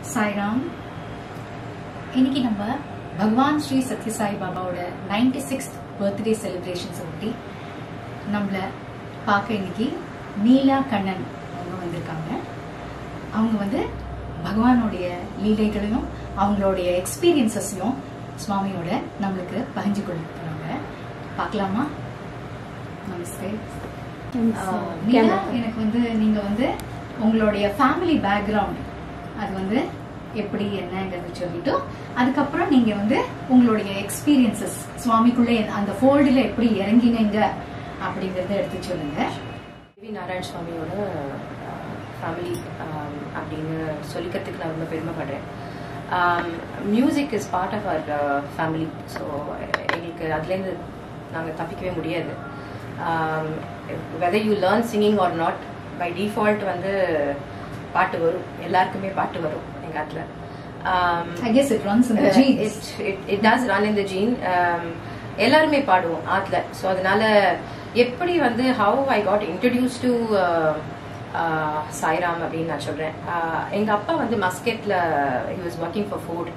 சாய்ராம் இன்னைக்கு நம்ம பகவான் ஸ்ரீ சத்யசாய் பாபாவோட நைன்டி சிக்ஸ்த் பர்த்டே செலிப்ரேஷன்ஸ் ஒட்டி நம்மள பார்க்க இன்னைக்கு நீலா கண்ணன் அவங்க வந்திருக்காங்க அவங்க வந்து பகவானுடைய லீலைகளையும் அவங்களுடைய எக்ஸ்பீரியன்சஸையும் சுவாமியோட நம்மளுக்கு பகிர்ந்து கொடுக்குறாங்க பார்க்கலாமா நமஸ்தே ஆஹ், நீலா எனக்கு வந்து நீங்க வந்து உங்களுடைய ஃபேமிலி பேக்ரவுண்ட் அது வந்து எப்படி என்னங்கிறது சொல்லிட்டு அதுக்கப்புறம் நீங்க வந்து உங்களுடைய எக்ஸ்பீரியன்சஸ் சுவாமிக்குள்ள அந்த ஃபோல்டுல எப்படி இறங்கினீங்க அப்படிங்கறத எடுத்து சொல்லுங்க வி நாராயண் சுவாமியோட ஃபேமிலி அப்படின்னு சொல்லிக்கிறதுக்கு நான் ரொம்ப பெருமைப்படுறேன் music is part of our family so எங்களுக்கு அதுலேருந்து நாங்கள் தப்பிக்கவே முடியாது whether you learn singing or not by default வந்து பாட்டு வரும் எல்லாருக்குமே பாட்டு வரும் எங்கள் ஆத்தில் I guess it runs in the genes it does run in the gene எல்லாருமே பாடுவோம் ஆத்துல ஸோ அதனால எப்படி வந்து how I got introduce to Sairam அப்படின்னு நான் சொல்றேன் Uh, எங்க அப்பா வந்து மஸ்கெட்ல he was working for food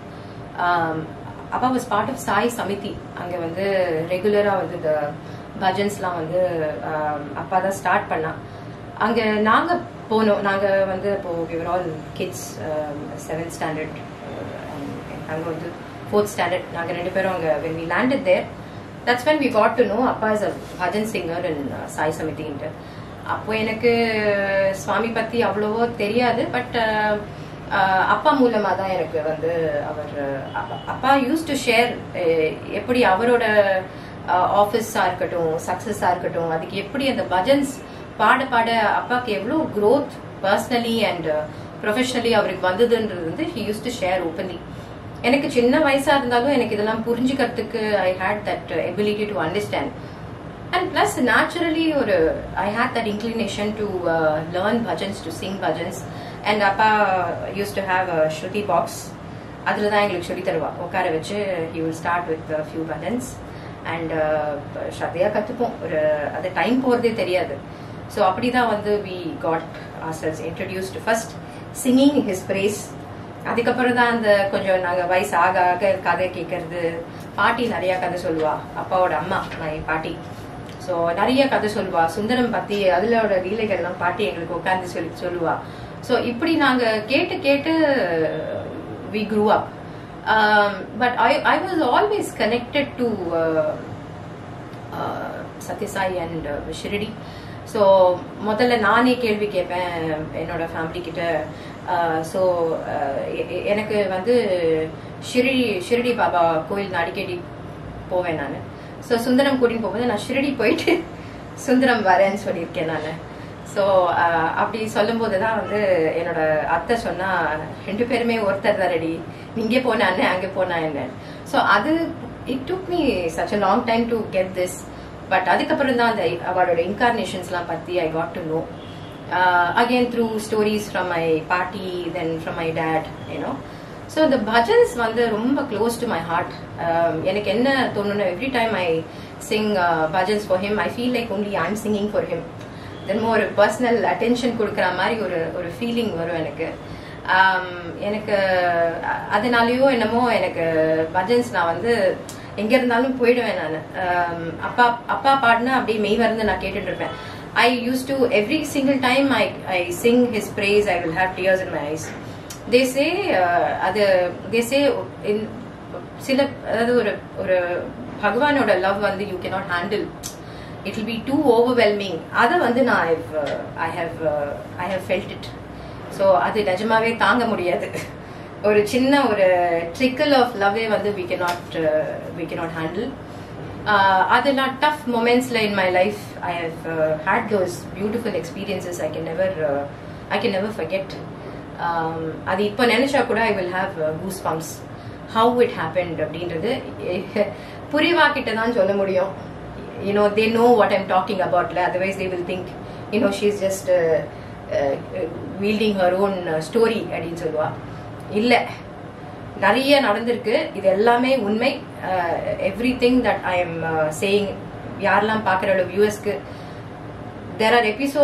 அப்பா was part of Sai Samiti அங்க வந்து ரெகுலரா வந்து இந்த பஜன்ஸ்லாம் வந்து um, அப்பா தான் ஸ்டார்ட் பண்ணா அங்க நாங்க போனோம் நாங்க வந்து இப்போ we were all kids seventh standard அங்க வந்து ஃபோர்த் ஸ்டாண்டர்ட் நாங்க ரெண்டு பேரும் அங்க when we landed there that's when we got to know அப்பா is a bhajan singer in uh, Sai சமிதின்ட்டு அப்போ எனக்கு சுவாமி பத்தி அவ்வளவோ தெரியாது பட் அப்பா மூலமா தான் எனக்கு வந்து அவர் அப்பா- அப்பா யூஸ் டு ஷேர் எப்படி அவரோட ஆஃபீஸா இருக்கட்டும் சக்சஸா இருக்கட்டும் அதுக்கு எப்படி அந்த பஜன்ஸ் பாட பாட அப்பாக்கு எவ்வளோ growth பர்சனலி அண்ட் ப்ரொஃபஷனலி அவருக்கு வந்ததுன்றது வந்து he use to share openly எனக்கு சின்ன வயசா இருந்தாலும் எனக்கு இதெல்லாம் புரிஞ்சுக்கிறதுக்கு I had that ability to understand and plus naturally ஒரு I had that inclination to learn bhajans to sing bhajans and அப்பா use to have shruti box அதில் தான் எங்களுக்கு சொல்லி தருவா உட்கார வச்சு he will start with few bhajans and ஸ்ரத்தையாக கற்றுப்போம் ஒரு அது டைம் போகிறதே தெரியாது ஸோ அப்படி தான் வந்து we God ourselves introduced first singing his praise அதுக்கப்புறம் தான் அந்த கொஞ்சம் நாங்க வயசு ஆக ஆக கதை கேட்கறது பாட்டி நிறைய கதை சொல்லுவா அப்பாவோட அம்மா நான் பாட்டி ஸோ நிறைய கதை சொல்லுவா சுந்தரம் பத்தி அதுலோட லீலைகள்லாம் பாட்டி எங்களுக்கு உட்காந்து சொல்லி சொல்லுவா ஸோ இப்படி நாங்க கேட்டு கேட்டு we grew up but I I was always connected to Sathya Sai and Shirdi so முதல்ல நானே கேள்வி கேட்பேன் என்னோட ஃபேமிலி கிட்ட ஸோ எனக்கு வந்து ஷிரடி ஷிரடி பாபா கோயில் நான் அடிக்கடி போவேன் நான் ஸோ சுந்தரம் கூட்டின்னு போகும்போது நான் ஷிரடி போயிட்டு சுந்தரம் வரேன்னு சொல்லியிருக்கேன் நான் ஸோ அப்படி சொல்லும்போது தான் வந்து என்னோட அத்தை சொன்னா ரெண்டு பேருமே ஒருத்தர் தான் ரெடி இங்கே போனா என்ன அங்கே போனா என்ன ஸோ அது it took me such a long time to get this but அதுக்கப்புறம் தான் அந்த அவளோட இன்கார்னேஷன்ஸ்லாம் பற்றி I got to know again through stories from my பாட்டி then from my dad you know so இந்த பஜன்ஸ் வந்து ரொம்ப க்ளோஸ் டு மை ஹார்ட் எனக்கு என்ன தோணுன்னா every time I sing bhajans for him I feel like only I'm singing for him then ஒரு personal attention கொடுக்குற மாதிரி ஒரு ஒரு ஃபீலிங் வரும் எனக்கு Um, எனக்கு அ- அதனாலயோ என்னமோ எனக்கு பஜன்ஸ் நான் வந்து எங்க இருந்தாலும் போயிடுவேன் நான் அப்பா அப்பா பாடினா அப்படியே மெய் வந்து நான் கேட்டுட்டு இருப்பேன் I use to every single time I I sing his praise I will have tears in my eyes they say அது தே சே சில அதாவது ஒரு ஒரு பகவானோட லவ் வந்து you cannot handle it will be too overwhelming அதை வந்து நான் I have I have felt it so அது நிஜமாவே தாங்க முடியாது ஒரு சின்ன ஒரு ட்ரிக்கிள் ஆஃப் லவ்வே வந்து we cannot we cannot handle அதெல்லாம் டஃப் மொமெண்ட்ஸில் in my life I have had those beautiful experiences I can never I can never forget அது இப்போ நினைச்சா கூட I will have goose bumps how it happened அப்படின்றது புரிவா கிட்ட தான் சொல்ல முடியும் you know they know what i'm talking about la. otherwise they will think you know she's just uh, uh, wielding her own uh, story அப்படின்னு சொல்லுவா இல்ல நிறைய நடந்திருக்கு இது எல்லாமே உண்மை everything that I am saying யாரெல்லாம் பார்க்குற வியூவர்ஸ்க்கு தேர் ஆர் எபிசோட்ஸ்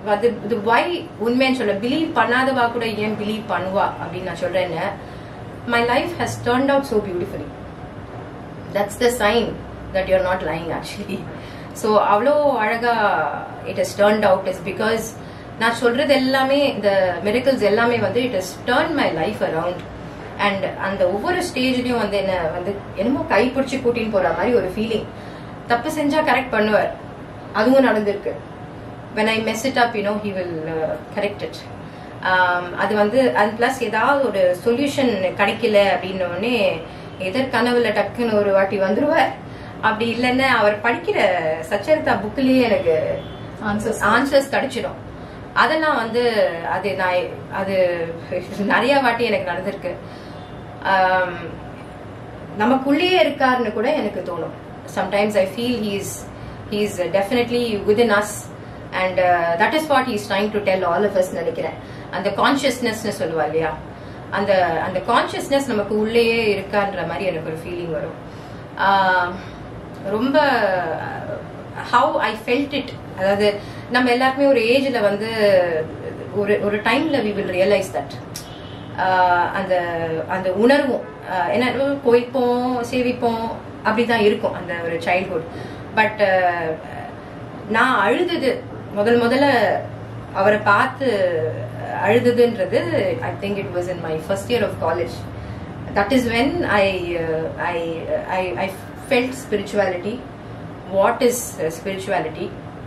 அது இது வை உண்மைன்னு சொல்ல பிலீவ் பண்ணாதவா கூட ஏன் பிலீவ் பண்ணுவா அப்படின்னு நான் சொல்றேன்னு my life has turned out so beautifully that's the sign that you're not lying actually so அவ்வளோ அழகா it is turned out is because நான் சொல்றது எல்லாமே இந்த மிரக்கல்ஸ் எல்லாமே வந்து it is turn my life around and அந்த ஒவ்வொரு ஸ்டேஜ்லயும் வந்து என்ன வந்து என்னமோ கை பிடிச்சி கூட்டின்னு போற மாதிரி ஒரு ஃபீலிங் தப்பு செஞ்சா கரெக்ட் பண்ணுவார் அதுவும் நடந்திருக்கு when I mess it up, you know, he will uh, correct it. Um, அது வந்து அண்ட் பிளஸ் ஏதாவது ஒரு சொல்யூஷன் கிடைக்கல அப்படின்ன உடனே எதிர்கனவுல டக்குன்னு ஒரு வாட்டி வந்துருவார் அப்படி இல்லைன்னா அவர் படிக்கிற சச்சரிதா புக்லயே எனக்கு Answers. ஆன்சர்ஸ் கிடைச்சிடும் அதெல்லாம் வந்து அது நான் அது நிறைய வாட்டி எனக்கு நடந்திருக்கு ஆம், நமக்குள்ளேயே இருக்காருன்னு கூட எனக்கு தோணும் sometimes I feel he's he's definitely within us and that is what he's trying to tell all of us நினைக்கிறேன் அந்த கான்சியஸ்னஸ்னு சொல்லுவா இல்லையா அந்த அந்த கான்சியஸ்னஸ் நமக்கு உள்ளேயே இருக்கான்ற மாதிரி எனக்கு ஒரு ஃபீலிங் வரும் ஆஹ், ரொம்ப ஹவு ஐ ஃபெல்ட் இட் அதாவது நம்ம எல்லாருக்குமே ஒரு ஏஜ்ல வந்து ஒரு ஒரு டைம்ல வி வில் ரியலைஸ் தட் அந்த அந்த உணர்வும் ஆஹ் என்ன கோய்ப்போம் சேவிப்போம் அப்படிதான் இருக்கும் அந்த ஒரு சைல்ட்ஹுட் பட் நான் அழுதது முதல் முதல்ல அவரை பார்த்து அழுதுதுன்றது I think it was in my first year of college that is when I I I I felt spirituality what is spirituality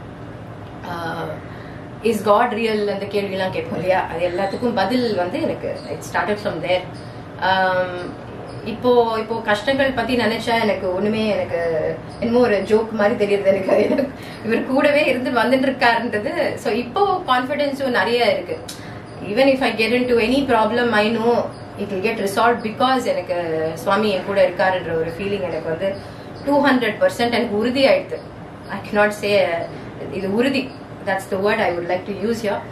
is God real அந்த கேள்விலாம் கேட்போம் இல்லையா அது எல்லாத்துக்கும் பதில் வந்து எனக்கு இட் ஸ்டார்டட் ஃப்ரம் தேர் இப்போ இப்போ கஷ்டங்கள் பத்தி நினைச்சா எனக்கு ஒண்ணுமே எனக்கு என்னமோ ஒரு ஜோக் மாதிரி தெரியுது எனக்கு எனக்கு இவர் கூடவே இருந்து வந்துட்டு இருக்காருன்றது ஸோ இப்போ கான்ஃபிடென்ஸும் நிறைய இருக்கு even if I get into any problem I know it will get resolve because எனக்கு சுவாமி என் கூட இருக்காருன்ற ஒரு ஃபீலிங் எனக்கு வந்து டூ ஹண்ட்ரட் பர்சன்ட் எனக்கு உறுதி ஆயிடுது ஐ cannot சே இது உறுதி that's the word I would like to use yeah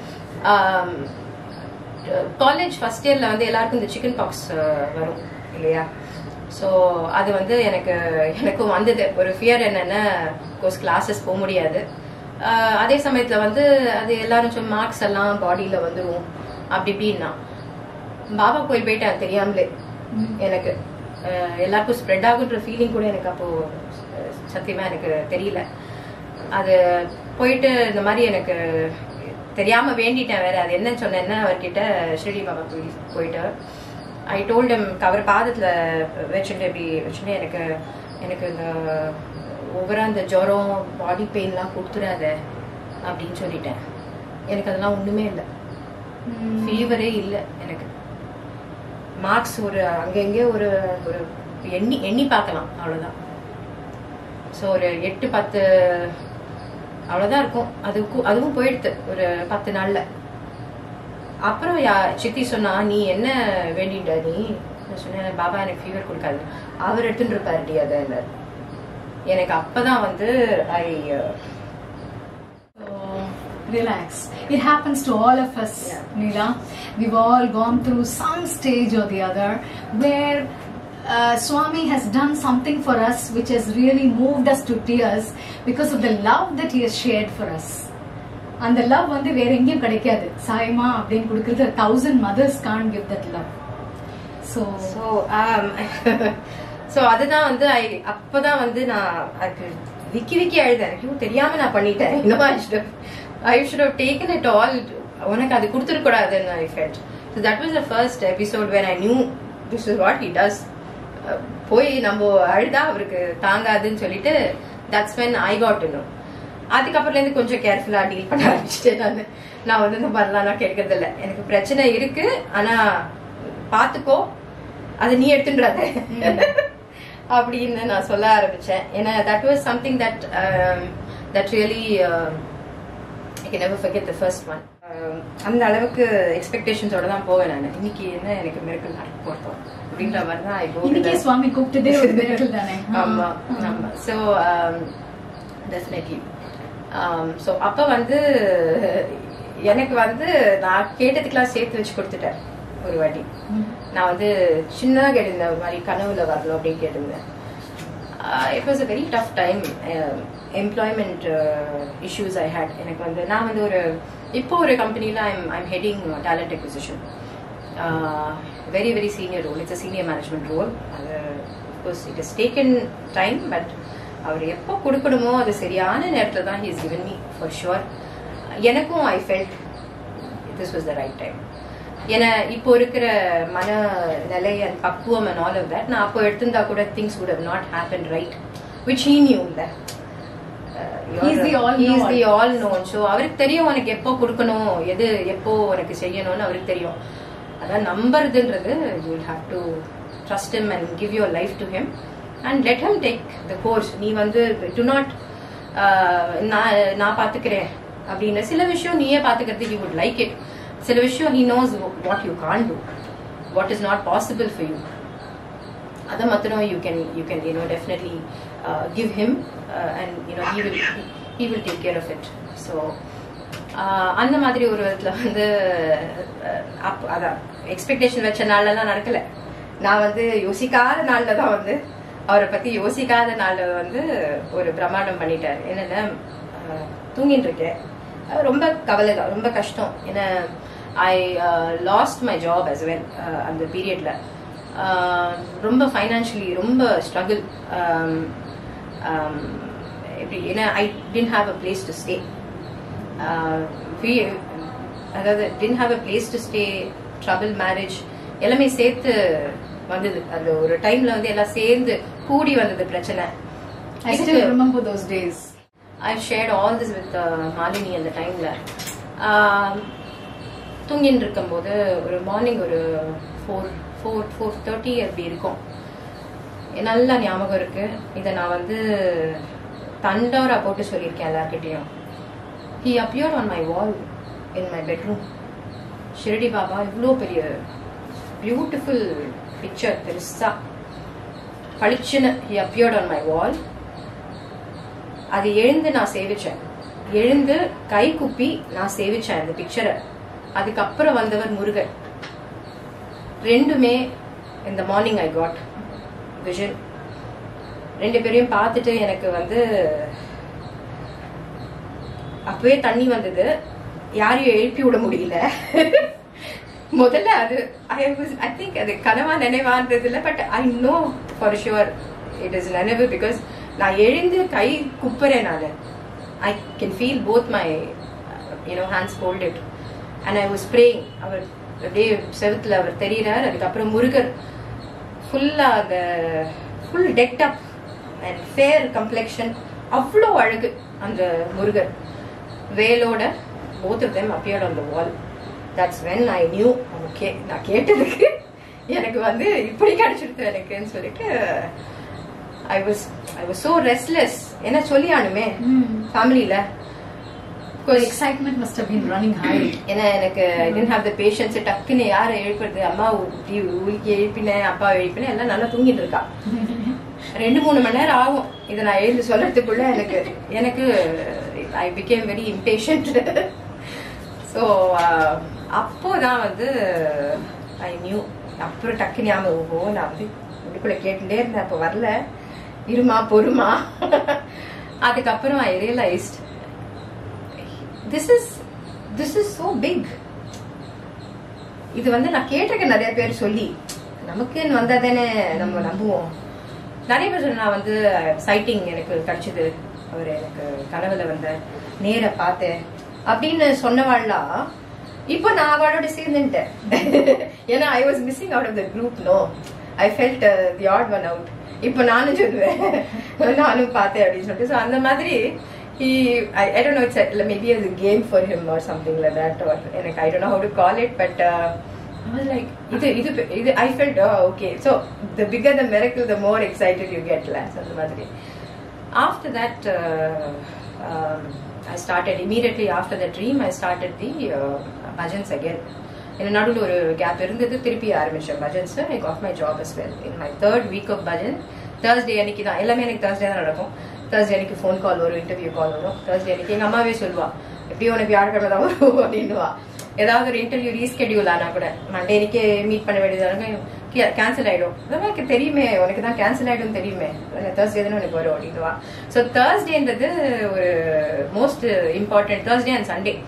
college first இயர்ல வந்து எல்லாருக்கும் இந்த சிக்கன் பாக்ஸ் வரும் இல்லையா ஸோ அது வந்து எனக்கு எனக்கும் வந்தது ஒரு ஃபியர் என்னன்னா கோர்ஸ் கிளாஸஸ் போக முடியாது ஆஹ் அதே சமயத்துல வந்து அது எல்லாரும் சும்மா மார்க்ஸ் எல்லாம் பாடியில வந்துரும் அப்படி இப்படின்னா பாபா கோயில் போயிட்டேன் தெரியாமலே எனக்கு அஹ் எல்லாருக்கும் ஸ்ப்ரெட் ஆகுன்ற ஃபீலிங் கூட எனக்கு அப்போ அஹ் சத்தியமா எனக்கு தெரியல அது போயிட்டு இந்த மாதிரி எனக்கு தெரியாம வேண்டிட்டேன் வேற அது என்னன்னு சொன்னேன்னா அவர்கிட்ட ஷிரடி பாபா கோயில் போயிட்டு ஐ டோல்டம் அவர் பாதத்துல வச்சுட்டு இப்படி வச்சுட்டு எனக்கு எனக்கு இந்த ஓவரா இந்த ஜுரம் பாடி பெயின்லாம் கொடுத்துடாத அப்படின்னு சொல்லிட்டேன் எனக்கு அதெல்லாம் ஒண்ணுமே இல்லை ஃபீவரே இல்லை எனக்கு மார்க்ஸ் ஒரு அங்கங்கே ஒரு ஒரு எண்ணி எண்ணி பார்க்கலாம் அவ்வளவுதான் ஸோ ஒரு எட்டு பத்து அவ்வளவுதான் இருக்கும் அதுக்கும் அதுவும் போயிடுது ஒரு பத்து நாள்ல அப்புறம் யா சித்தி சொன்னா நீ என்ன வேண்டிட்ட நீ நான் சொன்னேன் பாபா எனக்கு ஃபீவர் கொடுக்காது அவர் எடுத்துட்டு இருப்பாருடி அதை எனக்கு அப்பதான் வந்து I So, relax. It happens to all of us, Yeah. Neela. We've all gone through some stage or the other where uh, Swami has done something for us which has really moved us to tears because of the love that he has shared for us. அந்த love வந்து வேற எங்கேயும் கிடைக்காது சாயமா அப்படின்னு கொடுக்கறது thousand mothers can give that love so so so அதுதான் வந்து ஐ அப்பதான் வந்து நான் அது விக்கி விக்கி அழுதேன் ஐயோ தெரியாம நான் பண்ணிட்டேன் இன்னும் I should I should have taken it all உனக்கு அது கொடுத்துருக்கூடாதுன்னு I felt so that was the first episode where I knew this is what he does போய் நம்ம அழுதா அவருக்கு தாங்காதுன்னு சொல்லிட்டு that's when I got know அதுக்கப்புறம்ல இருந்து கொஞ்சம் கேர்ஃபுல்லா டீல் பண்ண ஆரம்பிச்சிட்டேன் நான் நான் வந்து இந்த மாதிரிலாம் நான் கேட்கறது இல்ல எனக்கு பிரச்சனை இருக்கு ஆனா பாத்துக்கோ அதை நீ எடுத்துன்றாத அப்படின்னு நான் சொல்ல ஆரம்பிச்சேன் ஏன்னா that was something that that really I can never forget the first one அந்த அளவுக்கு எக்ஸ்பெக்டேஷன்ஸோட தான் போவேன் நான் இன்னைக்கு என்ன எனக்கு மிரக்கல் நடக்க போறோம் அப்படின்ற மாதிரி தான் ஐ இன்னைக்கே சுவாமி கூப்பிட்டதே ஒரு miracle தானே ஆமா ஆமா ஸோ டெஃபினெட்லி ஸோ அப்ப வந்து எனக்கு வந்து நான் கேட்டதுக்கெல்லாம் சேர்த்து வச்சு கொடுத்துட்டேன் ஒரு வாட்டி நான் வந்து சின்னதா கேட்டிருந்தேன் ஒரு மாதிரி கனவுல வரணும் அப்படின்னு கேட்டிருந்தேன் it was a very tough time employment issues I had எனக்கு வந்து நான் வந்து ஒரு இப்போ ஒரு கம்பெனியில் I'm I'm heading talent acquisition very very senior role it's senior management role அது course it is taken time but அவர் எப்போ கொடுக்கணுமோ அது சரியான நேரத்தில் தான் he's given me for sure எனக்கும் I felt this was the right time ஏன்னா இப்போ இருக்கிற மன நிலை அண்ட் பக்குவம் அண்ட் ஆல் ஆஃப் தட் நான் அப்போ எடுத்திருந்தா கூட things would have not happen right which he knew இல்ல He's the all He is known. the all known. So, அவருக்கு தெரியும் உனக்கு எப்போ கொடுக்கணும் எது எப்போ உனக்கு செய்யணும்னு அவருக்கு தெரியும் அதான் நம்புறதுன்றது you will have to trust him and give your life to him and let him take the course நீ வந்து டு நாட் நான் நான் பார்த்துக்கிறேன் அப்படின்னு சில விஷயம் நீயே பார்த்துக்கிறது யூ வுட் லைக் இட் சில விஷயம் he knows what you can do what is not possible for you அதை மாத்திரம் you can you can you know definitely give him and you know he will he will take care of it so அந்த மாதிரி ஒரு விதத்தில் வந்து uh, அப் அதான் expectation வச்ச நாள்லலாம் நடக்கல நான் வந்து யோசிக்காத நாளில் தான் வந்து அவரை பற்றி யோசிக்காத நாளில் வந்து ஒரு பிரமாண்டம் பண்ணிட்டார் என்னென்ன uh, தூங்கிட்டு இருக்கேன் அது ரொம்ப கவலை தான் ரொம்ப கஷ்டம் ஏன்னா I lost my job as well அந்த பீரியட்ல ரொம்ப ஃபைனான்ஷியலி ரொம்ப ஸ்ட்ரகிள் எப்படி ஏன்னா I didn't have a place to stay அதாவது didn't have a place to stay trouble marriage எல்லாமே சேர்த்து வந்தது அந்த ஒரு டைம்ல வந்து எல்லாம் சேர்ந்து கூடி வந்தது பிரச்சனை I still remember those days. I shared all this with Malini அந்த டைம்ல தூங்கின்னு இருக்கும்போது ஒரு மார்னிங் ஒரு ஃபோர் ஃபோர் ஃபோர் தேர்ட்டி அப்படி இருக்கும் எனக்கு நல்லா ஞாபகம் இருக்கு இதை நான் வந்து தண்டோரா போட்டு சொல்லியிருக்கேன் எல்லார்கிட்டயும் he appeared on my wall in my bedroom Shirdi Baba இவ்வளோ பெரிய பியூட்டிஃபுல் பிக்சர் பெருசா பளிச்சுன்னு he appeared on my wall அது எழுந்து நான் சேவிச்சேன் எழுந்து கை குப்பி நான் சேவிச்சேன் அந்த பிக்சரை அதுக்கப்புறம் வந்தவர் முருகன் ரெண்டுமே இந்த மார்னிங் ஐ காட் விஷன் ரெண்டு பேரையும் பார்த்துட்டு எனக்கு வந்து அப்பவே தண்ணி வந்தது யாரையும் எழுப்பி விட முடியல முதல்ல அது ஐ வாஸ் ஐ திங்க் அது கனவா நினைவான்றது இல்லை but I know for sure it is நினைவு பிகாஸ் நான் எழுந்து கை குப்புறேன் நான் I can feel both my you know hands holded and I was praying அவர் அப்படியே செவத்துல அவர் தெரிகிறார் அதுக்கப்புறம் முருகர் ஃபுல்லா அந்த full decked up and fair complexion அவ்வளோ அழகு அந்த முருகர் வேலோட both of them appeared on the wall that's when I knew okay நான் கேட்டதுக்கு எனக்கு வந்து இப்படி கிடைச்சிடுது எனக்குன்னு சொல்லிட்டு ஐ was I was so restless என்ன சொல்லியானுமே ஃபேமிலியில The excitement must have been running high. ஏன்னா எனக்கு I didn't have the patience டக்குன்னு யாரை எழுப்புறது அம்மா ஊட்டி உலுக்கி எழுப்பினேன் அப்பா எழுப்பினேன் எல்லாம் நல்லா தூங்கிட்டு இருக்கா ரெண்டு மூணு மணி நேரம் ஆகும் இதை நான் எழுந்து சொல்றதுக்குள்ள எனக்கு எனக்கு I became very impatient so அப்போதான் வந்து ஐ நியூ அப்புறம் டக்கு ஞாபகம் ஓ நான் வந்து உள்ளுக்குள்ள கேட்டுட்டே இருந்தேன் அப்போ வரல இருமா பொறுமா அதுக்கப்புறம் I realised this is this is so big இது வந்து நான் கேட்டிருக்கேன் நிறைய பேர் சொல்லி நமக்குன்னு வந்தா தானே நம்ம நம்புவோம் நிறைய பேர் சொன்ன நான் வந்து சைட்டிங் எனக்கு கிடைச்சது அவர் எனக்கு கனவுல வந்த நேர பார்த்தேன் அப்படின்னு சொன்னவாள்லாம் இப்போ நான் அவளோட சேர்ந்துட்டேன் ஏன்னா I was missing out of the group no I felt the odd one out இப்போ நானும் சொல்லுவேன் நானும் பார்த்தேன் அப்படின்னு சொல்லிட்டு ஸோ அந்த மாதிரி he I, I don't know it's a, maybe as a game for him or something like that or like I don't know how to call it but uh, I was like இது இது இது I felt oh okay so the bigger the miracle the more excited you get less அந்த மாதிரி after that uh, um, I started immediately after the dream I started the uh, bhajans again எனக்கு நடுவில் ஒரு gap இருந்தது திருப்பி ஆரம்பிச்சேன் bhajans I got my job as well in my third week of bhajan Thursday அன்னைக்கு தான் எல்லாமே எனக்கு தேர்ஸ்டே தான் நடக்கும் தேர்ஸ்டே அன்னைக்கு ஃபோன் கால் வரும் இன்டர்வியூ கால் வரும் தேர்ஸ்டே அன்னைக்கு எங்க அம்மாவே சொல்லுவா எப்படியும் உனக்கு வியாழக்கிழமை தான் வரும் அப்படின்னுவா ஏதாவது ஒரு இன்டர்வியூ ரீஸ்கெடியூல் ஆனா கூட மண்டே அன்னைக்கு மீட் பண்ண வேண்டியது கேன்சல் ஆயிடும் அதெல்லாம் எனக்கு தெரியுமே உனக்கு தான் கேன்சல் ஆயிடும் தெரியுமே தேர்ஸ்டே தானே உனக்கு வரும் அப்படின்னுவா ஸோ தேர்ஸ்டேன்றது ஒரு most important Thursday and Sunday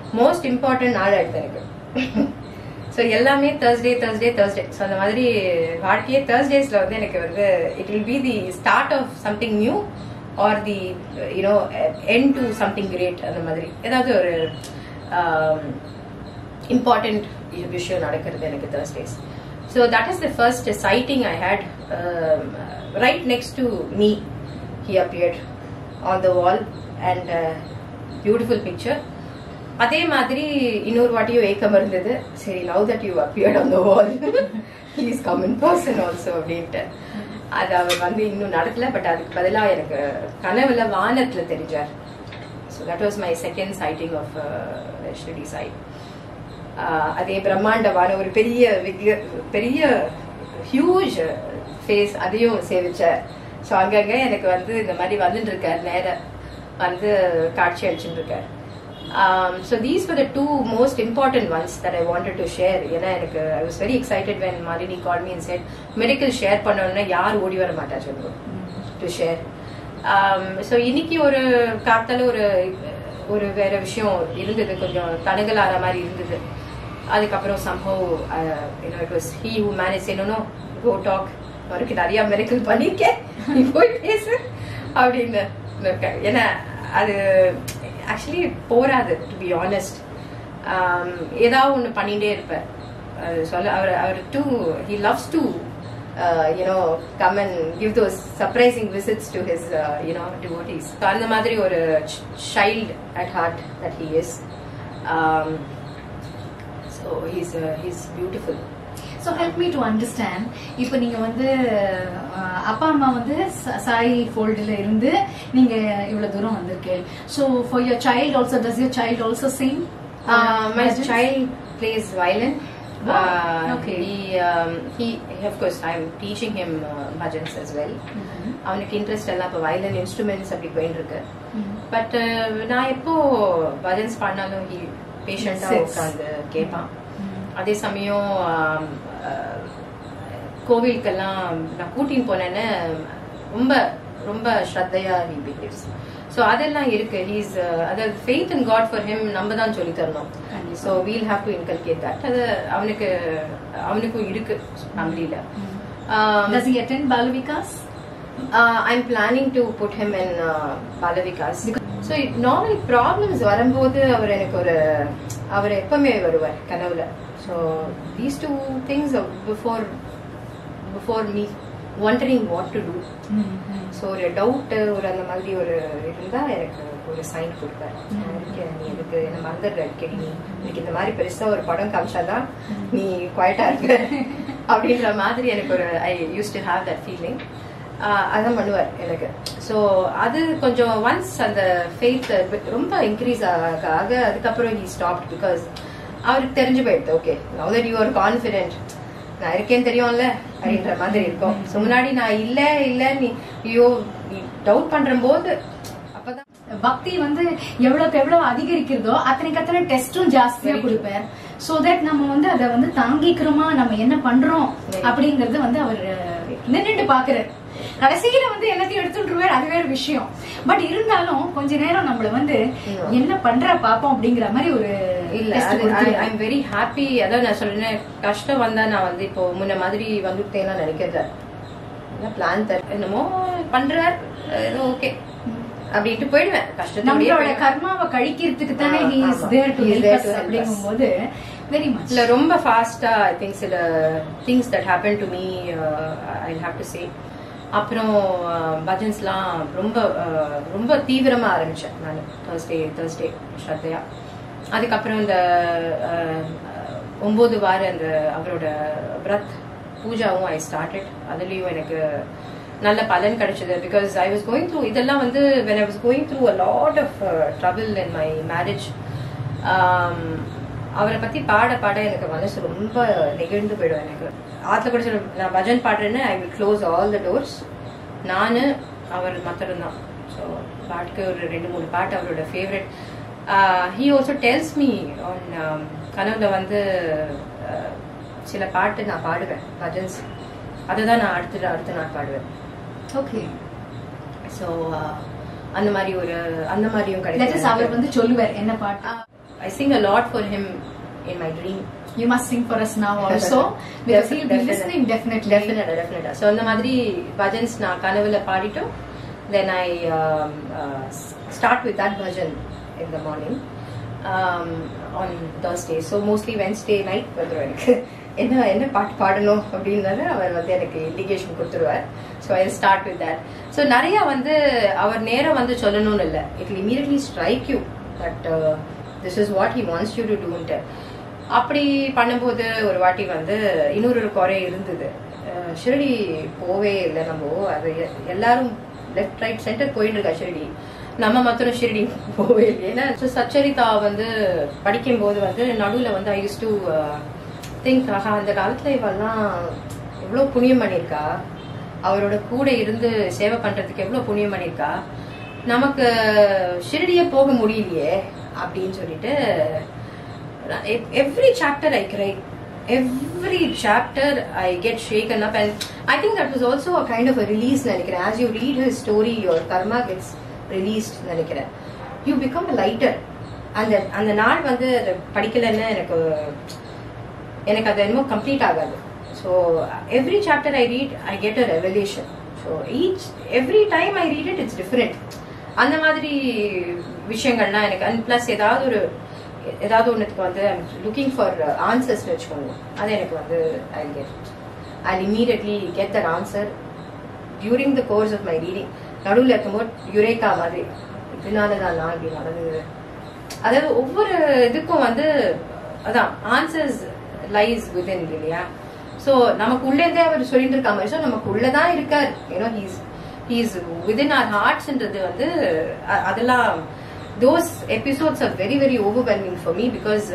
most important நாள் ஆயிடுது எனக்கு ஸோ எல்லாமே தேர்ஸ்டே தேர்ஸ்டே தேர்ஸ்டே ஸோ அந்த மாதிரி வாழ்க்கையே தேர்ஸ்டேஸ்ல வந்து எனக்கு வந்து it will be the start of something new or the you know and do something great அந்த மாதிரி ஏதாவது ஒரு இம்பார்ட்டன்ட் விஷயம் நடக்கிறது எனக்கு Thursdays so that is the first sighting I had right next to me he appeared on the wall and beautiful picture அதே மாதிரி இன்னொரு வாட்டியும் ஏக்கம் இருந்தது சரி love that you appeared on the wall please come in person also அப்படின்ட்டு அது அவர் வந்து இன்னும் நடக்கல பட் அதுக்கு பதிலாக எனக்கு கனவுல வானத்துல தெரிஞ்சார் so that was my second sighting of Shirdi Sai அதே பிரம்மாண்டமான ஒரு பெரிய விக்ர- பெரிய ஹியூஜ் ஃபேஸ் அதையும் சேவிச்சார் ஸோ அங்கங்க எனக்கு வந்து இந்த மாதிரி வந்துட்டு இருக்கார் நேர வந்து காட்சி அளிச்சுட்டு இருக்கார் so these were the two most important ones that I wanted to share ஏன்னா எனக்கு I was very excited when Malini call me and said medical share பண்ணணும்னா யார் ஓடி வர மாட்டா சொல்லுவோம் டு ஷேர் ஸோ இன்னைக்கு ஒரு காத்தால ஒரு ஒரு வேற விஷயம் இருந்தது கொஞ்சம் தடங்கல் ஆன மாதிரி இருந்தது அதுக்கப்புறம் சம்பவ் you know it was he who manage என்னனோ கோ டாக் அவருக்கு நிறைய மெடிக்கல் பண்ணியிருக்கேன் நீ போய் பேசு அப்படின்னு இருக்காரு. ஏன்னா அது ஆக்சுவலி போராது டு பி ஆனஸ்ட் ஏதாவது ஒன்று பண்ணிட்டே இருப்பார் அது சொல்ல அவர் அவர் too he loves to you know come and give those surprising visits to his you know devotees அந்த மாதிரி ஒரு child at heart that he is so he's he's beautiful so help me to understand இப்போ நீங்க வந்து அஹ், அப்பா அம்மா வந்து ச- சாய் ஃபோல்டில் இருந்து நீங்க இவ்வளவு தூரம் வந்திருக்கேன் so for your child also does your child also sing my child plays violin. Wow, Uh, okay. He, um, he, of course, I'm teaching him uh, bhajans as well. அவனுக்கு இன்ட்ரெஸ்ட் எல்லாம் இப்போ வயலின் இன்ஸ்ட்ருமெண்ட்ஸ் அப்படி போயிட்டு இருக்கு but நான் எப்போ பஜன்ஸ் பண்ணாலும் he பேஷண்டா Sits. உட்காந்து கேட்பான் அதே சமயம் ஆம், அஹ், கோவிலுக்கெல்லாம் நான் கூட்டின்னு போனேன்னு ரொம்ப ரொம்ப ஸ்ரத்தையா ஹி பிஹேவ்ஸ் ஸோ அதெல்லாம் இருக்கு ஹீஸ் அதாவது faith and God for him நம்ம தான் சொல்லி தரணும் கண்டிப்பா. So we'll have to inculcate that அது அவனுக்கு அவனுக்கும் இருக்கு ஃபேமிலியில does he attend Balavikas uh, I'm planning to put him in uh, Balavikas. So normal problems வரும்போது அவர் எனக்கு ஒரு அவர் எப்பவுமே வருவார் கனவுல so these two things before before me wondering what to do so ஒரு டவுட் ஒரு அந்த மாதிரி ஒரு இருந்தா எனக்கு ஒரு சைன் கொடுப்பாரு நான் இருக்கேன் நீ எதுக்கு என்ன மறந்துடுற அடிக்கடி நீ எனக்கு இந்த மாதிரி பெருசா ஒரு படம் காமிச்சாதான் நீ குவாய்ட்டா இருக்க அப்படின்ற மாதிரி எனக்கு ஒரு I use to have that feeling அதான் பண்ணுவார் எனக்கு ஸோ அது கொஞ்சம் ஒன்ஸ் அந்த ஃபெய்த் ரொம்ப இன்க்ரீஸ் ஆக ஆக அதுக்கப்புறம் ஹி ஸ்டாப் பிகாஸ் அவருக்கு தெரிஞ்சு போயிடுது okay now that you are confident நான் இருக்கேன்னு தெரியும்ல அப்படின்ற மாதிரி இருக்கும் ஸோ முன்னாடி நான் இல்ல இல்ல நீ ஐயோ நீ டவுட் பண்ற போது அப்பதான் பக்தி வந்து எவ்வளவுக்கு எவ்வளவு அதிகரிக்கிறதோ அத்தனைக்கு அத்தனை டெஸ்டும் ஜாஸ்தியா Very true. கொடுப்பார் சோ தட் நம்ம வந்து அதை வந்து தாங்கிக்கிறோமா நம்ம என்ன பண்றோம் Very அப்படிங்கறது வந்து அவர் நின்னுட்டு பாக்குறாரு கடைசியில வந்து எல்லாத்தையும் எடுத்துட்டுருவார் அது வேற விஷயம் பட் இருந்தாலும் கொஞ்ச நேரம் நம்மள வந்து Mm. என்ன பண்ற பாப்போம் அப்படிங்கிற மாதிரி ஒரு இல்ல test அது கொடுத்துருவாரு. ஐ எம் வெரி ஹாப்பி அதான் நான் சொல்றேன் கஷ்டம் வந்தா நான் வந்து இப்போ முன்ன மாதிரி வந்துட்டேன் நினைக்கிறத பிளான் என்னமோ பண்றார் ஏதோ ஓகே அப்படின்ட்டு போயிடுவேன் கஷ்டத்தோடயே நம்மளோட போயிடுவேன். கர்மாவை கழிக்கிறதுக்கு தானே ஆ, he is ஆமா. there to He is help there us to help us. அப்படிங்கும்போது வெரி மச் இல்ல ரொம்ப ஃபாஸ்டா ஐ திங்க் சில things that happen to me I have to say அப்புறம் பஜன்ஸ்லாம் ரொம்ப uh, ரொம்ப தீவிரமா ஆரம்பிச்சேன் நான் தேர்ஸ்டே தேர்ஸ்டே ஸ்ரத்தையா அதுக்கப்புறம் இந்த uh, ஒன்பது வார அந்த அவரோட பிரத் பூஜாவும் ஐ ஸ்டார்டட் அதுலயும் எனக்கு நல்ல பலன் கிடைச்சது because I was going through இதெல்லாம் வந்து when I was going through a lot of trouble in my marriage அவரை பத்தி பாட பாட எனக்கு மனசு ரொம்ப நெகிழ்ந்து போயிடும் எனக்கு ஆத்துல கூட சொல்ல நான் பஜன் பாடுறேன்னு I will close all the doors நானு அவர் மாத்திரம் தான் ஸோ பாட்டுக்கு ஒரு ரெண்டு மூணு பாட்டு அவரோட favourite he also tells me on கனவுல வந்து uh, சில பாட்டு நான் பாடுவேன் பஜன்ஸ் அதை தான் நான் அடுத்த அடுத்த நாள் பாடுவேன் ஓகே ஸோ அந்த மாதிரி ஒரு அந்த மாதிரியும் தட் இஸ் அவர் கிடைக்கும் வந்து சொல்லுவார் என்ன பாட்டு I sing a lot for him in my dream You must sing for us now also because he'll be listening definitely. டெஃபினட்டா டெஃபினட்டா ஸோ அந்த மாதிரி பஜன்ஸ் நான் கனவுல பாடிட்டும் then I start with that bhajan in the morning on Thursday so mostly Wednesday night வந்துடும் எனக்கு என்ன என்ன பாட்டு பாடணும் அப்படின்றத அவர் வந்து எனக்கு இண்டிகேஷன் கொடுத்துருவார் so I start with that so நிறைய வந்து அவர் நேரம் வந்து சொல்லணும்னு இல்லை it immediately strike you but this is what he wants you to டூன்ட்டு அப்படி பண்ணும்போது ஒரு வாட்டி வந்து இன்னொரு ஒரு குறை இருந்தது அஹ் ஷிரடி போவே இல்லை நம்ம அது எ- எல்லாரும் லெஃப்ட் ரைட் சென்டர் போயிட்டு இருக்கா ஷிரடி நம்ம மாத்திரம் ஷிரடி போவே இல்லை ஏன்னா so சச்சரிதா வந்து படிக்கும்போது வந்து நடுவில் வந்து ஐ யூஸ் டு திங்க் ஆஹா அந்த காலத்துல இவெல்லாம் எவ்வளோ புண்ணியம் பண்ணியிருக்கா அவரோட கூட இருந்து சேவை பண்றதுக்கு எவ்வளோ புண்ணியம் பண்ணியிருக்கா நமக்கு ஷிரடியே போக முடியலையே அப்படின்னு சொல்லிட்டு every chapter I cry. Every chapter I get shaken up, and I think that was also a kind of a release. நினைக்கிறேன் as you read his story, your karma gets released. நினைக்கிறேன் you become a lighter. அந்த அந்த நாள் வந்து அதை படிக்கலைன்னு எனக்கு எனக்கு அது என்னமோ கம்ப்ளீட் ஆகாது so every chapter I read I get a revolution so each every time I read it it's different அந்த மாதிரி விஷயங்கள்லாம் எனக்கு அண்ட் ப்ளஸ் ஏதாவது ஒரு ஏதாவது ஒன்றுக்கு வந்து லுக்கிங் ஃபார் ஆன்சர்ஸ்னு வச்சுக்கோங்க அது எனக்கு வந்து I get I immediately get that answer during the course of my reading நடுவில் இருக்கும்போது யுரேகா மாதிரி இதனால தான் நான் இப்படி நடந்தது அதாவது ஒவ்வொரு இதுக்கும் வந்து அதான் ஆன்சர்ஸ் லைஸ் விதின் இல்லையா ஸோ நமக்கு உள்ளேருந்தே அவர் சொல்லிட்டு இருக்கா மாதிரி ஸோ நமக்கு உள்ளதான் இருக்கார் ஏன்னோ ஹீஸ் ஹீஸ் விதின் ஆர் ஹார்ட்ஸ்ன்றது வந்து அ- அதெல்லாம் those episodes are very very overwhelming for me because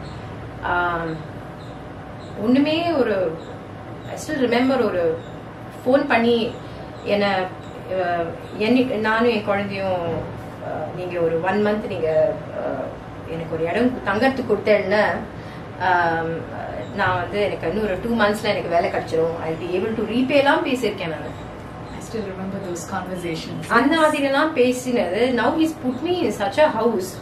ஒண்ணுமே ஒரு ஐ ஸ்டில் ரிமெம்பர் ஒரு ஃபோன் பண்ணி என்னை அஹ், என்னி நானும் என் குழந்தையும் அஹ், நீங்க ஒரு ஒன் மந்த் நீங்க அஹ், எனக்கு ஒரு இடம் தங்கறதுக்கு கொடுத்தேன்னா ஆம், நான் வந்து எனக்கு இன்னும் ஒரு டூ மந்த்ஸ்ல எனக்கு வேலை கிடைச்சிரும் ஐ பி ஏபிள் டு ரீபேலாம் பேசியிருக்கேன் நான் I still remember those conversations. அந்த மாதிரி எல்லாம் பேசினது now he's put me in such a house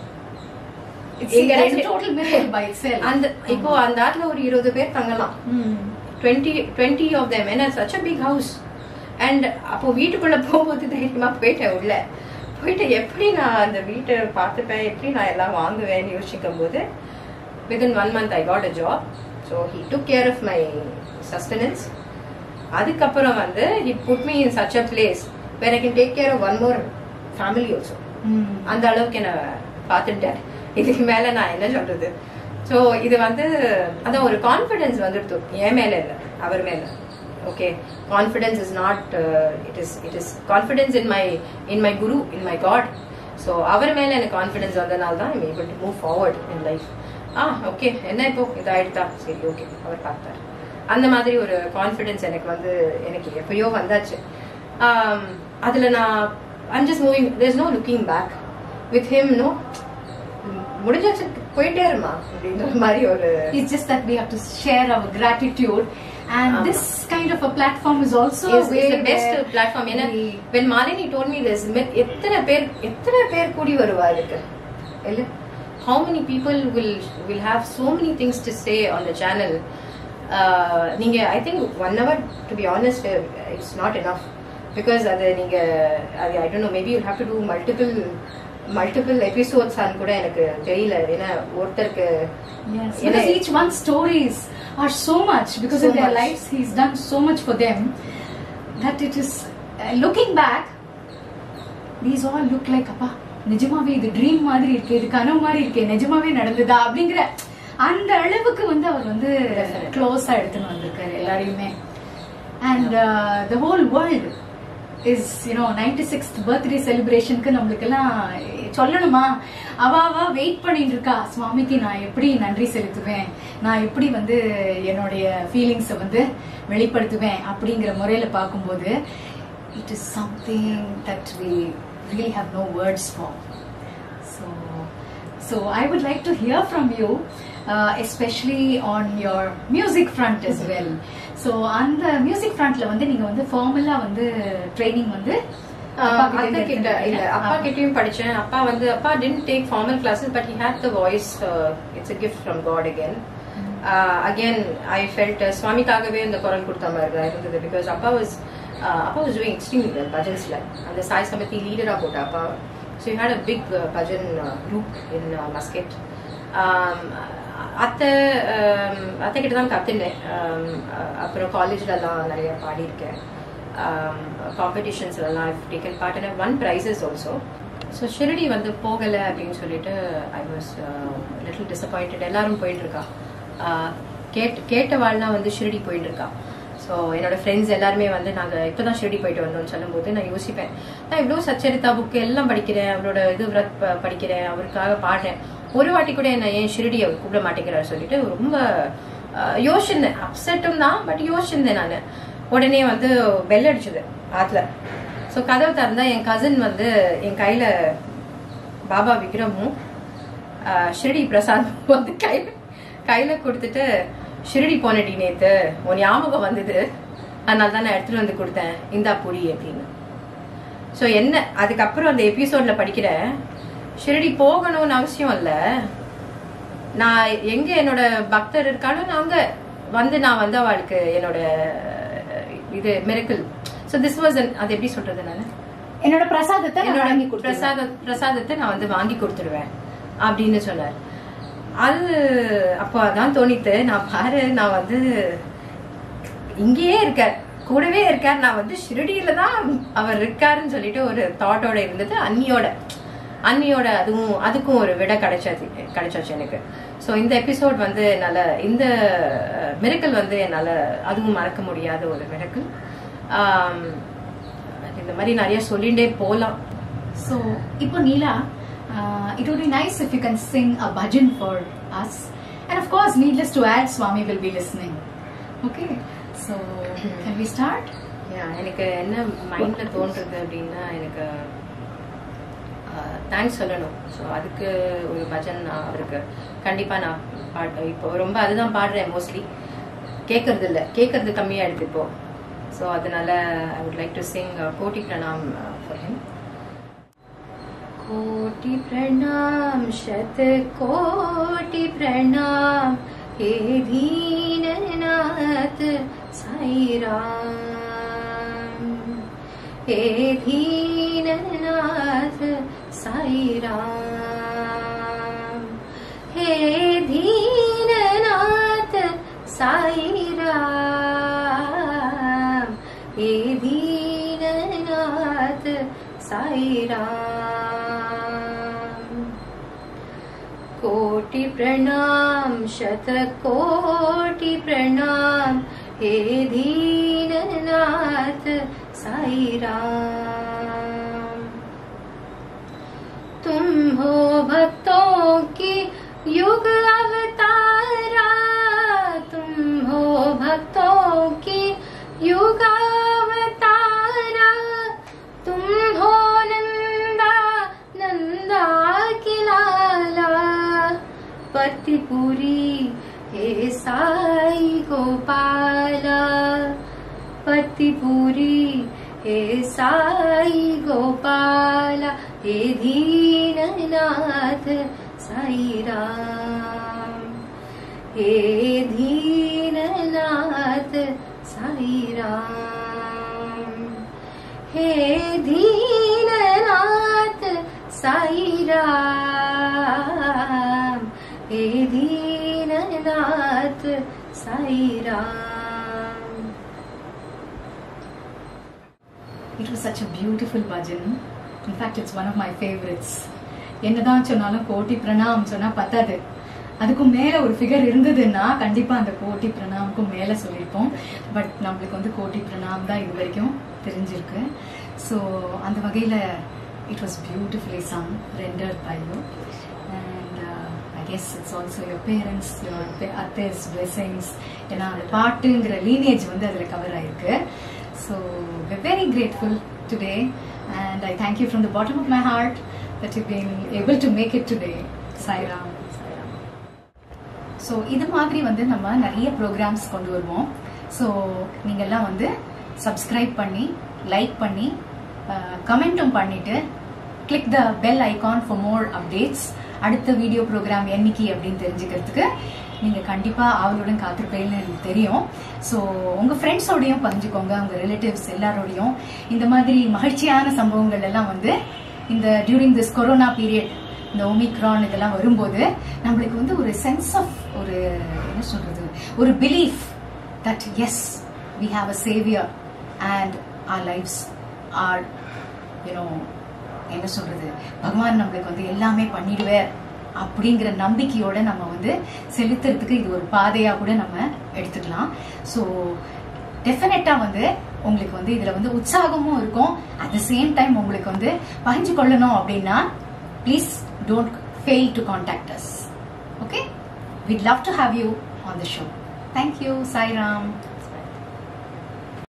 It's, எங்க that's a ரெண்டு- total miracle by itself. அந்த இப்போ அந்த ஆத்துல ஒரு இருபது பேர் தங்கலாம் Hmm. Twenty twenty of them ஏன்னா such a big house and அப்போ வீட்டுக்குள்ள போகும்போது தைரியமா போயிட்டேன் உள்ள போயிட்டு எப்படி நான் அந்த வீட்டை பார்த்துப்பேன் எப்படி நான் எல்லாம் வாங்குவேன்னு யோசிக்கும் போது within one month I got a job so he took care of my sustenance அதுக்கப்புறம் வந்து he put me in such a place where I can take care of one more family also Hmm. அந்த அளவுக்கு என்ன பார்த்துட்டேன் இதுக்கு மேல நான் என்ன சொல்றது ஸோ இது வந்து அதான் ஒரு கான்ஃபிடன்ஸ் வந்துடுது என் மேல இல்லை அவர் மேல okay confidence is not it is it is confidence in my in my guru in my God so அவர் மேல எனக்கு கான்ஃபிடன்ஸ் வந்தனால தான் I'm able to move forward in life ah okay என்ன இப்போ இதாயிடுதா சரி ஓகே அவர் பார்த்தார் அந்த மாதிரி ஒரு கான்ஃபிடன்ஸ் எனக்கு வந்து எனக்கு எப்பயோ வந்தாச்சு ஆம், அதுல நான் I'm just moving there's no looking back with him no முடிஞ்சாச்சு போயிட்டே இருமா அப்படின்ற மாதிரி ஒரு It's just that we have to share our gratitude, and Uh-huh. this kind of a platform is also is, a way is the best where platform ஏன்னா we- when Malini told me this me- எத்தனை பேர் எத்தனை பேர் கூடி வருவா இதுக்கு இல்ல how many people will will have so many things to say on the channel uh, நீங்க I think one hour to be honest uh, it's not enough because அது நீங்க அது I don't know maybe you have to do multiple multiple episodes கூட எனக்கு தெரியல ஏன்னா ஒருத்தருக்கு Yes, ஏன்னா because each one's stories are so much because So in their much. lives he's done so much for them that it is uh, looking back these all look like அப்பா நிஜமாவே இது dream மாதிரி இருக்கு இது கனவு மாதிரி இருக்கு நிஜமாவே நடந்ததா அப்படிங்கிற அந்த அளவுக்கு வந்து அவர் வந்து Definitely. க்ளோஸா எடுத்துன்னு வந்திருக்காரு எல்லாரையுமே and the whole world is you know ninety sixth birthday செலிப்ரேஷனுக்கு நம்மளுக்கு எல்லாம் சொல்லணுமா அவ அவ வெயிட் பண்ணிட்டு இருக்கா சுவாமிக்கு நான் எப்படி நன்றி செலுத்துவேன் நான் எப்படி வந்து என்னுடைய ஃபீலிங்ஸை வந்து வெளிப்படுத்துவேன் அப்படிங்கிற முறையில பார்க்கும்போது it is something that we really have no words for So, so I would like to hear from you, uh, especially on your music front as well. So அந்த மியூசிக் ஃப்ரண்ட்ல வந்து நீங்க வந்து ஃபார்மலா வந்து ட்ரைனிங் வந்து அப்பா கிட்ட அத்தை இருந்து கிட்ட இல்ல எடுத்துக்கிட்டீங்க? அப்பா கிட்டயும் படிச்சேன் அப்பா வந்து அப்பா didn't take formal classes but he had the voice it's a gift from God again again I felt சுவாமிக்காகவே இந்த குரல் கொடுத்த மாதிரி தான் இருந்தது பிகாஸ் அப்பா வாஸ் அப்பா வாஸ் டூயிங் எக்ஸ்ட்ரீம் பஜன்ஸ்ல அந்த சாய் சமத்தி லீடரா போட்ட அப்பா so you had a big bhajan group in Muscat அத்தை um, அத்தை கிட்ட தான் கத்துனேன் um, அப்புறம் காலேஜ்லலாம் நிறைய பாடியிருக்கேன் காம்படிஷன்ஸ்லாம் I've taken part and won prizes also so Shirdi வந்து போகலை அப்படின்னு சொல்லிட்டு ஐ வாஸ் லிட்டில் டிசப்பாயிண்டட் எல்லாரும் போயிட்டு இருக்கா Uh, கேட் கேட்டவாள்லாம் வந்து ஷிரடி போயிட்டு இருக்கா ஸோ என்னோட ஃப்ரெண்ட்ஸ் எல்லாருமே வந்து நாங்கள் இப்போ தான் ஷிரடி போயிட்டு வந்தோம்னு சொல்லும்போது நான் யோசிப்பேன் நான் இவ்வளோ சச்சரித்தா புக்கு எல்லாம் படிக்கிறேன் அவரோட இது விரத் ப- படிக்கிறேன் அவருக்காக பாடுறேன் ஒரு வாட்டி கூட என்ன ஏன் ஷிரடி அவர் கூப்பிட மாட்டேங்கிறாரு சொல்லிட்டு ரொம்ப அஹ், யோசிச்சிருந்தேன் அப்செட்டும் தான் பட் யோசிச்சிருந்தேன் நான் உடனே வந்து பெல் அடிச்சது ஆத்துல ஸோ கதவு திறந்தா என் கசின் வந்து என் கையில பாபா விக்ரமும் அஹ், ஷிரடி பிரசாத் வந்து கையில கையில கொடுத்துட்டு ஷிரடி போனடி நேத்து உன் ஞாபகம் வந்தது அதனால தான் நான் எடுத்துட்டு வந்து கொடுத்தேன் இந்தா புடி அப்படின்னு ஸோ என்ன அதுக்கப்புறம் அந்த எபிசோட்ல படிக்கிறேன் ஷிரடி போகணும்னு அவசியம் இல்லை நான் எங்க என்னோட பக்தர் இருக்காலும் நான் அங்க வந்து நான் வந்து அவளுக்கு என்னோட அஹ், இது மிரக்கல் ஸோ திஸ் வாஸ் அது எப்படி சொல்றது நான் என்னோட பிரசாதத்தை நான் என்னோட வாங்கி கொடுத்தேன் பிரசாத பிரசாதத்தை நான் வந்து வாங்கி கொடுத்துருவேன் அப்படின்னு சொன்னார் அது அப்போ அதான் தோணித்து நான் பாரு நான் வந்து இங்கேயே இருக்கார் கூடவே இருக்கார் நான் வந்து ஷிரடியில தான் அவர் இருக்காருன்னு சொல்லிட்டு ஒரு தாட்டோட இருந்தது அன்னியோட அன்னியோட அதுவும் அதுக்கும் ஒரு விட கிடைச்சாச்சு கிடைச்சாச்சு எனக்கு ஸோ இந்த எபிசோட் வந்து என்னால இந்த மிரக்கல் வந்து என்னால அதுவும் மறக்க முடியாத ஒரு மிரக்கல் இந்த மாதிரி நிறைய சொல்லிண்டே போலாம் So, இப்போ நீலா, uh, it would be nice if you can sing a bhajan for us. And of course, needless to add, Swami will be listening. Okay, so can we start? Yeah, எனக்கு என்ன மைண்ட்ல தோன்றது அப்படின்னா எனக்கு தேங்க்ஸ் சொல்லணும் so அதுக்கு ஒரு பஜன் நான் அவருக்கு கண்டிப்பா நான் பாட்டு இப்போ ரொம்ப அதுதான் பாடுறேன் மோஸ்ட்லி கேட்கறது இல்லை கேட்கறது கம்மியா எடுத்து இப்போ ஸோ அதனால I would like to sing Koti Pranam for him कोटि प्रणाम शत कोटि प्रणाम हे दीननाथ साई राम हे दीननाथ साई राम हे दीननाथ साई राम हे दीननाथ साई राम कोटि प्रणाम शत कोटि प्रणाम हे दीननाथ साई राम तुम हो भक्तों की युग अवतारा तुम हो भक्तों की युग अवतारा तुम हो नंदा नंदा के लाला पतिपुरी हे साई गोपाला पतिपुरी हे साई गोपाला हे दीननाथ साई राम हे दीननाथ साई राम हे दीननाथ साई राम हे Deenanath Sai Ram It was such a beautiful bhajan. In fact, it's one of my favorites. என்னதான் சொன்னாலும் கோட்டி பிரணாம் சொன்னா பத்தாது அதுக்கும் மேல ஒரு ஃபிகர் இருந்ததுன்னா கண்டிப்பா அந்த கோட்டி பிரணாமுக்கும் மேல சொல்லியிருப்போம் பட் நம்மளுக்கு வந்து கோட்டி பிரணாம் தான் இது வரைக்கும் தெரிஞ்சிருக்கு ஸோ அந்த வகையில it was beautifully sung render by you and I guess it's also your parents your அத்தேஸ் பிளெஸிங்ஸ் ஏன்னா அந்த பாட்டுங்கிற லீனேஜ் வந்து அதில் கவர் ஆயிருக்கு so very grateful today and I thank you from the bottom of my heart that you been able to make it today Sairam so இது மாதிரி வந்து நம்ம நிறைய ப்ரோக்ராம்ஸ் கொண்டு வருவோம் ஸோ நீங்கள்லாம் வந்து சப்ஸ்கிரைப் பண்ணி லைக் பண்ணி கமெண்ட்டும் பண்ணிட்டு click the bell icon for more updates அடுத்த வீடியோ ப்ரோக்ராம் என்னைக்கு அப்படின்னு தெரிஞ்சுக்கிறதுக்கு நீங்க கண்டிப்பா அவளுடன் காத்திருப்பீங்கன்னு எனக்கு தெரியும் ஸோ உங்க ஃப்ரெண்ட்ஸோடையும் பகிர்ந்துக்கோங்க உங்க ரிலேட்டிவ்ஸ் எல்லாரோடையும் இந்த மாதிரி மகிழ்ச்சியான சம்பவங்கள் எல்லாம் வந்து இந்த டியூரிங் திஸ் கொரோனா பீரியட் இந்த ஒமிக்ரான் இதெல்லாம் வரும்போது நம்மளுக்கு வந்து ஒரு சென்ஸ் ஆஃப் ஒரு என்ன சொல்றது ஒரு belief that as we have a saviour and our lives our you know என்ன சொல்றது பகவான் நம்மளுக்கு வந்து எல்லாமே பண்ணிடுவார் அப்படிங்கிற நம்பிக்கையோட நம்ம வந்து செலுத்துறதுக்கு இது ஒரு பாதையா கூட நம்ம எடுத்துக்கலாம் ஸோ டெஃபினட்டா வந்து உங்களுக்கு வந்து இதுல வந்து உற்சாகமும் இருக்கும் அட் த சேம் டைம் உங்களுக்கு வந்து பகிர்ந்து கொள்ளணும் அப்படின்னா please don't fail to contact us okay we'd love to have you on the show thank you sai ram